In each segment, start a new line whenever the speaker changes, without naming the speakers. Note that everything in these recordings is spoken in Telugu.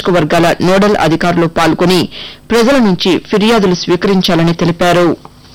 నియోజకవర్గాల నోడల్ అధికారులు పాల్గొని ప్రజల నుంచి ఫిర్యాదులు స్వీకరించాలని తెలిపారు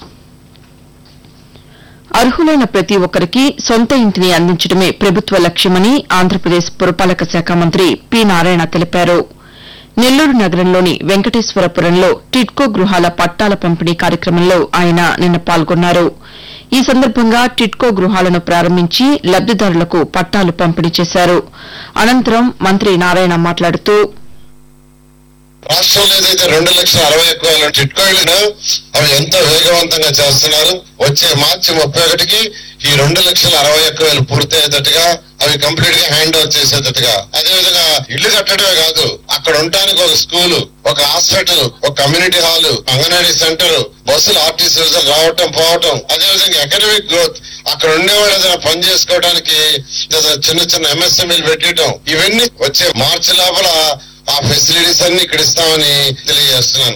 అర్హులైన ప్రతి ఒక్కరికి సొంత ఇంటిని అందించడమే ప్రభుత్వ లక్ష్యమని ఆంధ్రప్రదేశ్ పురపాలక శాఖ మంత్రి పి నారాయణ తెలిపారు నెల్లూరు నగరంలోని వెంకటేశ్వరపురంలో టిడ్కో గృహాల పట్టాల పంపిణీ కార్యక్రమంలో ఆయన నిన్న పాల్గొన్నారు ఈ సందర్భంగా టిడ్కో గృహాలను ప్రారంభించి లబ్దిదారులకు పట్టాలు పంపిణీ చేశారు అనంతరం మంత్రి నారాయణ మాట్లాడుతూ
రాష్ట్రంలో ఏదైతే రెండు లక్షల అరవై ఒక్క వేల టిట్కోయిలను అవి ఎంతో వేగవంతంగా చేస్తున్నారు వచ్చే మార్చి ముప్పై ఒకటికి ఈ రెండు లక్షల అరవై ఒక్క వేలు పూర్తి అయ్యేటట్టుగా అవి కంప్లీట్ గా హ్యాండ్ ఓవర్ చేసేటట్టుగా అదే విధంగా ఇల్లు కట్టడమే కాదు అక్కడ ఉండడానికి ఒక స్కూల్ ఒక హాస్పిటల్ ఒక కమ్యూనిటీ హాల్ అంగన్వాడీ సెంటర్ బస్సులు ఆర్టీసీ రావటం పోవటం అదే విధంగా ఎకనమిక్ గ్రోత్ అక్కడ ఉండేవాళ్ళు ఏదైనా పని చేసుకోవడానికి ఏదైనా చిన్న చిన్న ఎంఎస్ఎంఈలు పెట్టడం ఇవన్నీ వచ్చే మార్చి లోపల ఆ ఫెసిలిటీస్ అన్ని ఇక్కడ ఇస్తామని తెలియజేస్తున్నాను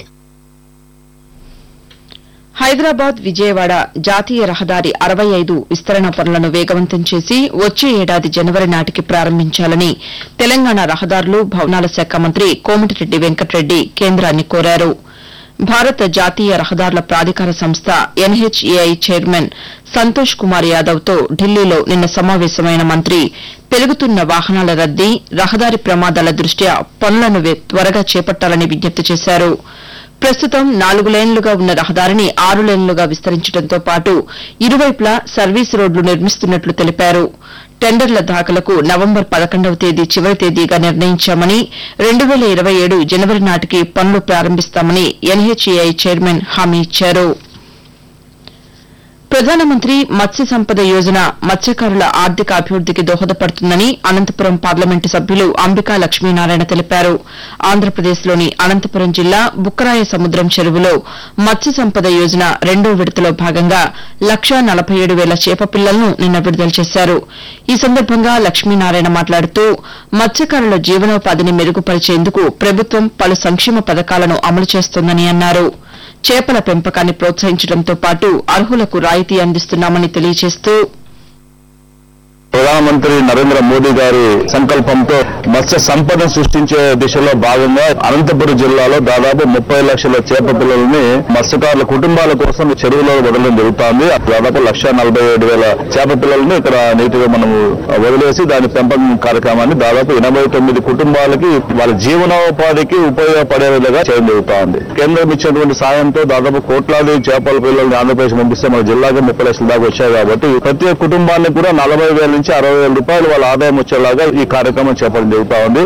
హైదరాబాద్ విజయవాడ జాతీయ రహదారి అరవై ఐదు విస్తరణ పనులను వేగవంతం చేసి వచ్చే ఏడాది జనవరి నాటికి ప్రారంభించాలని తెలంగాణ రహదారులు భవనాల శాఖ మంత్రి కోమటిరెడ్డి వెంకటరెడ్డి కేంద్రాన్ని కోరారు భారత జాతీయ రహదారుల ప్రాధికార సంస్థ ఎన్హెచ్ఏఐ చైర్మన్ సంతోష్ కుమార్ యాదవ్ తో ఢిల్లీలో నిన్న సమావేశమైన మంత్రి పెరుగుతున్న వాహనాల రద్దీ రహదారి ప్రమాదాల దృష్ట్యా పనులను వే- త్వరగా చేపట్టాలని విజ్ఞప్తి చేశారు ప్రస్తుతం నాలుగు లేన్లుగా ఉన్న రహదారిని ఆరు లేన్లుగా విస్తరించడంతో పాటు ఇరువైపులా సర్వీస్ రోడ్లు నిర్మిస్తున్నట్లు తెలిపారు టెండర్ల దాఖలకు నవంబర్ పదకొండవ తేదీ చివరి తేదీగా నిర్ణయించామని రెండు వేల ఇరవై ఏడు జనవరి నాటికి పనులు ప్రారంభిస్తామని ఎన్హెచ్ఏఐ చైర్మన్ హామీ ఇచ్చారు ప్రధానమంత్రి మత్స్య సంపద యోజన మత్స్యకారుల ఆర్థిక అభివృద్దికి దోహదపడుతుందని అనంతపురం పార్లమెంటు సభ్యులు అంబికా లక్ష్మీనారాయణ తెలిపారు ఆంధ్రప్రదేశ్లోని అనంతపురం జిల్లా బుక్కరాయ సముద్రం చెరువులో మత్స్య సంపద యోజన రెండో విడతలో భాగంగా లక్షా నలభై ఏడు వేల చేప పిల్లలను నిన్న విడుదల చేశారు ఈ సందర్భంగా లక్ష్మీనారాయణ మాట్లాడుతూ మత్స్యకారుల జీవనోపాధిని మెరుగుపరిచేందుకు ప్రభుత్వం పలు సంక్షేమ పథకాలను అమలు చేస్తోందని అన్నారు చేపల పెంపకాన్ని ప్రోత్సహించడంతో పాటు అర్హులకు రాయితీ అందిస్తున్నామని తెలియజేస్తూ
ప్రధానమంత్రి నరేంద్ర మోదీ గారి సంకల్పంతో మత్స్య సంపద సృష్టించే దిశలో భాగంగా అనంతపురం జిల్లాలో దాదాపు ముప్పై లక్షల చేప పిల్లల్ని మత్స్యకారుల కుటుంబాల కోసం చెరువులో వదలడం జరుగుతోంది దాదాపు లక్ష నలభై ఏడు వేల చేప పిల్లల్ని ఇక్కడ నీటిగా మనము వదిలేసి దాని పెంపకం కార్యక్రమాన్ని దాదాపు ఎనభై తొమ్మిది కుటుంబాలకి వాళ్ళ జీవనోపాధికి ఉపయోగపడే విధంగా చేయడం జరుగుతోంది కేంద్రం ఇచ్చినటువంటి సాయంతో దాదాపు కోట్లాది చేపల పిల్లల్ని ఆంధ్రప్రదేశ్ పంపిస్తే మన జిల్లాకి ముప్పై లక్షల దాకా వచ్చాయి కాబట్టి ప్రతి ఒక్క కుటుంబానికి కూడా నలభై వేల నుంచి అరవై వేల రూపాయలు వాళ్ళ ఆదాయం వచ్చేలాగా ఈ కార్యక్రమం చేపట్టడం జరుగుతా ఉంది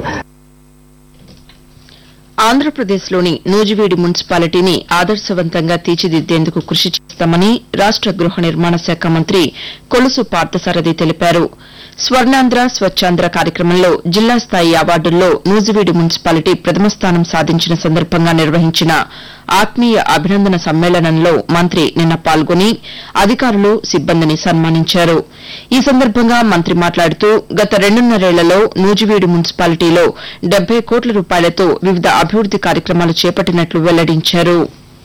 ఆంధ్రప్రదేశ్లోని నూజివీడు మున్సిపాలిటీని ఆదర్శవంతంగా తీర్చిదిద్దేందుకు కృషి చేస్తామని రాష్ట గృహ నిర్మాణ శాఖ మంత్రి కొలుసు పార్థసారథి తెలిపారు స్వర్ణాంధ్ర స్వచ్ఛాంధ్ర కార్యక్రమంలో జిల్లా స్థాయి అవార్డుల్లో నూజివీడు మున్సిపాలిటీ ప్రథమ స్థానం సాధించిన సందర్భంగా నిర్వహించిన ఆత్మీయ అభినందన సమ్మేళనంలో మంత్రి నిన్న పాల్గొని అధికారులు సిబ్బందిని సన్మానించారు ఈ సందర్భంగా మంత్రి మాట్లాడుతూ గత రెండున్నరేళ్లలో నూజివీడు మున్సిపాలిటీలో డెబ్బై కోట్ల రూపాయలతో వివిధ అభివృద్ది కార్యక్రమాలు చేపట్టినట్లు వెల్లడించారు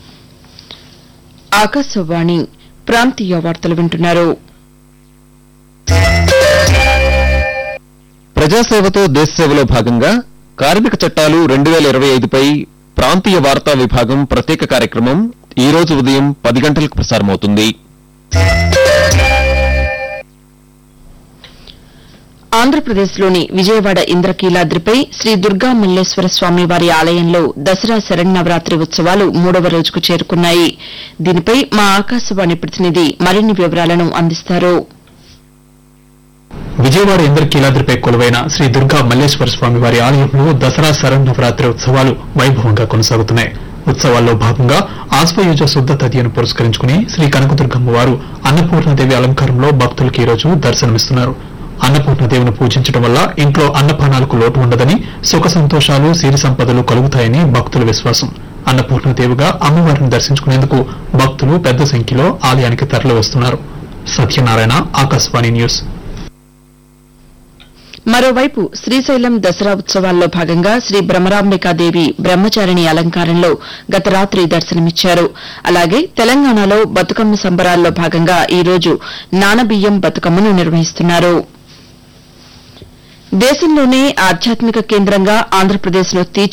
ఆకాశవాణి ప్రాంతీయ వార్తలు వింటున్నారు
ప్రజాసేవతో దేశసేవలో భాగంగా కార్మిక చట్టాలు రెండు వేల ఇరవై ఐదుపై ప్రాంతీయ వార్తా విభాగం ప్రత్యేక కార్యక్రమం ఈ రోజు ఉదయం పది గంటలకు ప్రసారమవుతుంది
ఆంధ్రప్రదేశ్లోని విజయవాడ ఇంద్రకీలాద్రిపై శ్రీ దుర్గా మల్లేశ్వర స్వామి వారి ఆలయంలో దసరా శరన్నవరాత్రి ఉత్సవాలు మూడవ రోజుకు చేరుకున్నాయి దీనిపై మా ఆకాశవాణి ప్రతినిధి మరిన్ని వివరాలను అందిస్తారు
విజయవాడ ఇంద్రకీలాద్రిపై కొలువైన శ్రీ దుర్గా మల్లేశ్వర స్వామి వారి ఆలయంలో దసరా శరన్నవరాత్రి ఉత్సవాలు వైభవంగా కొనసాగుతున్నాయి ఉత్సవాల్లో భాగంగా ఆశ్వయుజ శుద్ధ తదియను పురస్కరించుకుని శ్రీ కనకదుర్గమ్మ వారు అన్నపూర్ణదేవి అలంకారంలో భక్తులకు ఈ రోజు దర్శనమిస్తున్నారు అన్నపూర్ణదేవిని పూజించడం వల్ల ఇంట్లో అన్నపానాలకు లోటు ఉండదని సుఖ సంతోషాలు సిరి సంపదలు కలుగుతాయని భక్తుల విశ్వాసం అన్నపూర్ణదేవిగా అమ్మవారిని దర్శించుకునేందుకు భక్తులు పెద్ద సంఖ్యలో ఆలయానికి తరలి వస్తున్నారు సత్యనారాయణ ఆకాశవాణి న్యూస్
మరోవైపు శ్రీశైలం దసరా ఉత్సవాల్లో భాగంగా శ్రీ భ్రమరాంబికాదేవి బ్రహ్మచారిణి అలంకారంలో గత రాత్రి దర్శనమిచ్చారు అలాగే తెలంగాణలో బతుకమ్మ సంబరాల్లో భాగంగా ఈ రోజు నానబియ్యం బతుకమ్మను నిర్వహిస్తున్నారు దేశంలోనే ఆధ్యాత్మిక కేంద్రంగా ఆంధ్రప్రదేశ్ను